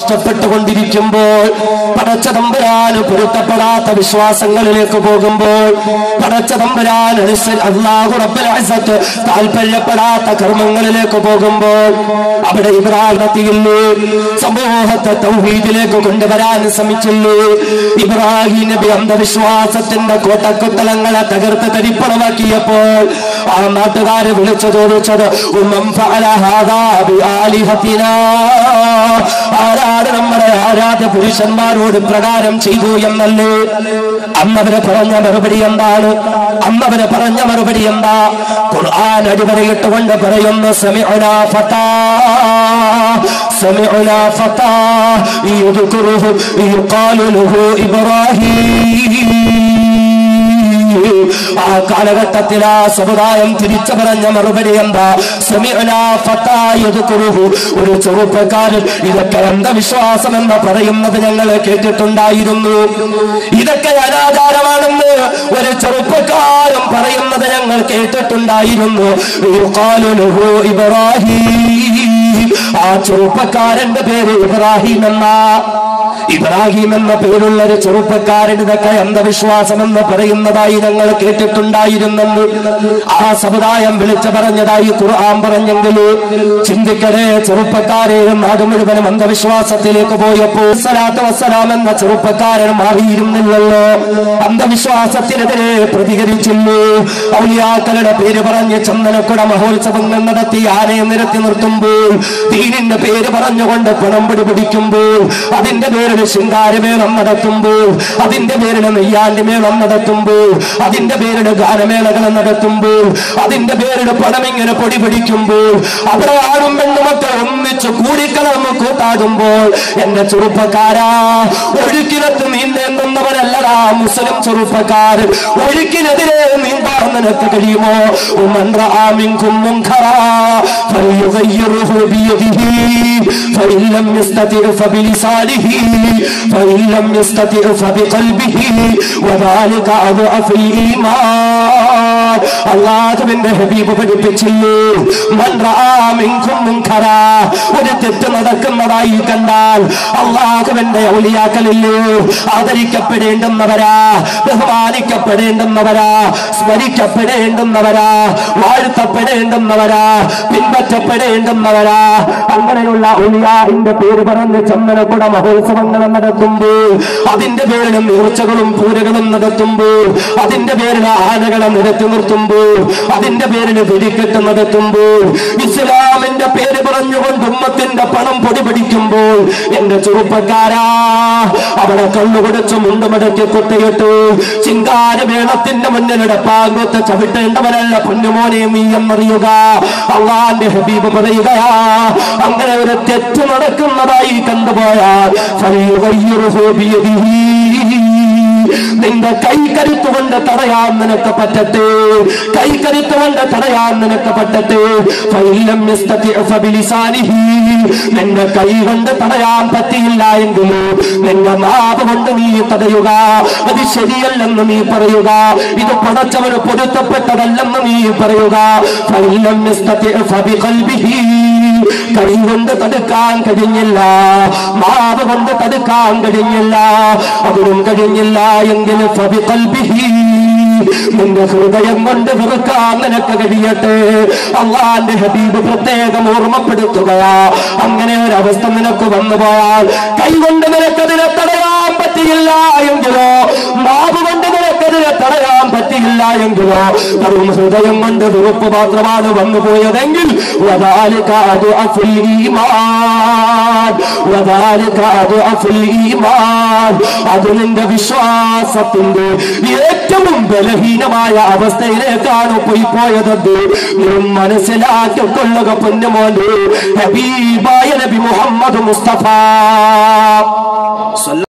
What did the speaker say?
ഇഷ്ടപ്പെട്ടുകൊണ്ടിരിക്കുമ്പോൾ പടച്ച തമ്പുരാന് പൊരുത്തപ്പെടാത്ത വിശ്വാസങ്ങളിലേക്ക് പോകുമ്പോൾ പടച്ച തമ്പുരാൻ അള്ളാഹു റബ്ബുൽ ഇസ്സത്ത് താല്പര്യപ്പെടാത്ത കർമ്മങ്ങളിലേക്ക് പോകുമ്പോൾ അവിടെ ഇബ്രാഹിമത്തിയില്ലേ സമൂഹത്തെ തൗഹീദിലേക്ക് കൊണ്ടുവരാൻ ശ്രമിച്ചില്ലേ ഇബ്രാഹിം നബി അന്ധവിശ്വാസത്തിന്റെ കോട്ടക്കൊത്തലങ്ങളെ തകർത്ത് തരിപ്പണമാക്കിയപ്പോൾ ആ നാട്ടുകാര് വിളിച്ചു ചോദിച്ചത് ഉമ്മം ഫഅല ഹാദാ ബിആലിഹത്തിനാ ആരാണ് നമ്മുടെ ആരാധ്യ പുരുഷന്മാരോട് പ്രകാരം ചെയ്തു എന്നല്ലേ അന്നവര് പറഞ്ഞ മറുപടി എന്താണ് അന്നവര് പറഞ്ഞ മറുപടി എന്താ ഖുർആൻ അടിവരയിട്ടുകൊണ്ട് പറയുന്നു സമിഉനാ ഫതാ സമിഉനാ ഫതാ യുദ്കുറുഹു യുഖാലു ലഹു ഇബ്രാഹിം ആ കാലഘട്ടത്തിൽ ആ സമുദായം തിരിച്ചു പറഞ്ഞ മറുപടി എന്താ സമിഅനാ ഫതാ യദ്കുറുഹു. ഒരു ചെറുപ്പക്കാരൻ ഇതൊക്കെ അന്ധവിശ്വാസം എന്ന് പറയുന്നത് ഞങ്ങൾ കേട്ടിട്ടുണ്ടായിരുന്നു ഇതൊക്കെ അനാചാരമാണെന്ന് ഒരു ചെറുപ്പക്കാരൻ പറയുന്നത് ഞങ്ങൾ കേട്ടിട്ടുണ്ടായിരുന്നു യുഖാലു ലഹു ഇബ്രാഹിം ആ ചെറുപ്പക്കാരന്റെ പേര് ഇബ്രാഹിം എന്നാ ഇബ്രാഹിം എന്ന പേരുള്ള ഒരു ചെറുപ്പക്കാരൻ ഇതൊക്കെ അന്ധവിശ്വാസം എന്ന് പറയുന്നതായി ഞങ്ങൾ കേട്ടിട്ടുണ്ടായിരുന്നെന്ന് ആ സമുദായം വിളിച്ചു പറഞ്ഞതായി ഖുർആൻ പറഞ്ഞെങ്കില് ചിന്തിക്കണേ ചെറുപ്പക്കാരെ നാട് മുഴുവനും അന്ധവിശ്വാസത്തിലേക്ക് പോയപ്പോൾ സലാത്ത് വസ്സലാം എന്ന ചെറുപ്പക്കാരൻ മാറിയിരുന്നില്ലല്ലോ അന്ധവിശ്വാസത്തിനെതിരെ പ്രതികരിച്ചില്ലേ ഔലിയാക്കളുടെ പേര് പറഞ്ഞ് ചന്ദനക്കുട മഹോത്സവങ്ങൾ നടത്തി ആനയെ നിരത്തി നിർത്തുമ്പോൾ ദീനിന്റെ പേര് പറഞ്ഞുകൊണ്ട് പണം പിടിപിടിക്കുമ്പോൾ അതിന്റെ പേരിൽ ശൃംഗാരമേളം നടത്തുമ്പോൾ അതിന്റെ പേരിൽ നെയ്യാന്റെ മേളം നടത്തുമ്പോൾ അതിന്റെ പേരിൽ ഗാനമേളകൾ നടത്തുമ്പോൾ അതിന്റെ പേരിൽ പണം ഇങ്ങനെ പൊടി പിടിക്കുമ്പോൾ അവിടെ ആണും പെണ്ണുമൊക്കെ ഒന്നിച്ച് കൂടിക്കലർന്ന് കൂട്ടാടുമ്പോൾ എന്റെ ചെറുപ്പക്കാരാ ഒഴുക്കിനത്ത് നീന്തുന്നവരല്ലടാ മുസ്ലിം ചെറുപ്പക്കാരൻ ഒഴുക്കിനെതിരെ നീന്താൻ നിനക്ക് കഴിയുമോ ഉമൻ റആ മിൻകും മുൻകറാ فليغيره بيده فإن لم يستطع فبلسانه فإن لم يستطع فبقلبه وذلك أضعف الإيمان അള്ളാഹുവിന്റെ ഹബീബ് പഠിപ്പിച്ചില്ലേ മൻ റആ മിൻകും മുൻകറാ ഒരു തെറ്റ് നടക്കുന്നതായി കണ്ടാൽ അള്ളാഹുവിന്റെ ഔലിയാക്കളില്ലേ ആദരിക്കപ്പെടേണ്ടുന്നവരാ ബഹുമാനിക്കപ്പെടേണ്ടുന്നവരാ സ്മരിക്കപ്പെടേണ്ടുന്നവരാ വാഴ്ത്തപ്പെടേണ്ടുന്നവരാ പിൻപറ്റപ്പെടേണ്ടുന്നവരാ അങ്ങനെയുള്ള ഔലിയാഹിന്റെ പേര് പറഞ്ഞ് ചന്ദനക്കുട മഹോത്സവങ്ങൾ നടത്തുമ്പോൾ അതിന്റെ പേരിൽ നേർച്ചകളും പൂരകളും നടത്തുമ്പോൾ അതിന്റെ പേരിൽ ആനകളെ നിരത്തി നിർത്തുമ്പോൾ അതിന്റെ പേരിൽ വെടിക്കെട്ട് നടത്തുമ്പോൾ ഇസ്ലാമിന്റെ പേര് പറഞ്ഞുകൊണ്ട് ഉമ്മത്തിന്റെ പണം പൊടി പിടിക്കുമ്പോൾ എന്റെ ചെറുപ്പക്കാരാ അവിടെ കണ്ണുകൊടുച്ച് മുണ്ടുമടക്കി കുട്ടയിട്ടു ചിങ്കാരമേളത്തിന്റെ മുന്നിലിടെ പാങ്കൊത്ത് ചവിട്ടേണ്ടവനല്ല പൊന്നുമോനെ നീ എന്നറിയുക അള്ളാന്റെ ഹബീബ് പറയുകയാ അങ്ങനെ ഒരു തെറ്റ് നടക്കുന്നതായി കണ്ടുപോയാൽ ഫലയുഗയ്യുറുഹു ബിയദിഹി. നിന്റെ കൈ കരുത്തുകൊണ്ട് തടയാൻ നിനക്ക് പറ്റട്ടെ കൈ കരുത്തുകൊണ്ട് തടയാൻ നിനക്ക് പറ്റട്ടെ ഫൈലം യസ്തതി' ഫബിലിസാനിഹി. നിന്റെ കൈ കൊണ്ട് തടയാൻ പറ്റിയില്ല എങ്കിലും നിന്റെ നാവ് കൊണ്ട് നീ തടയുക അത് ശരിയല്ലെന്ന് നീ പറയുക ഇത് പടച്ചവന് പൊരുത്തപ്പെട്ടതല്ലെന്ന് നീ പറയുക ഫൈലം യസ്തതി' ഫബിഖൽബിഹി. കൈ കൊണ്ട് തടുക്കാൻ കഴിഞ്ഞില്ല മാവ് കൊണ്ട് തടുക്കാൻ കഴിഞ്ഞില്ല അതിനും കഴിഞ്ഞില്ല എങ്കിൽ ഫബിഖൽബിഹി. നിന്റെ ഹൃദയം കൊണ്ട് വെറുക്കാൻ നിനക്ക് കഴിയട്ടെ അള്ളാന്റെ ഹബീബ് പ്രത്യേകം ഓർമ്മപ്പെടുത്തുകയാ അങ്ങനെ ഒരു അവസ്ഥ നിനക്ക് വന്നു പോയാൽ കൈകൊണ്ട് നിനക്കതിനെ തടയാൻ പറ്റിയില്ല എങ്കിലോ മാവ് കൊണ്ട് നിനക്കതിനെ തടയാൻ പറ്റിയില്ല എങ്കിലോ വെറും ഹൃദയം കൊണ്ട് വെറുപ്പ് മാത്രമാണ് വന്നു പോയതെങ്കിൽ وذلك أضعف الإيمان وذلك أضعف الإيمان അത് നിന്റെ വിശ്വാസത്തിന്റെ ഏറ്റവും ബലഹീനമായ അവസ്ഥയിലേക്കാണ് പോയി പോയതെന്ന് നീ മനസ്സിലാക്കിക്കൊള്ളുക പൊന്നുമോനെ ഹബീബായ നബി മുഹമ്മദ് മുസ്തഫ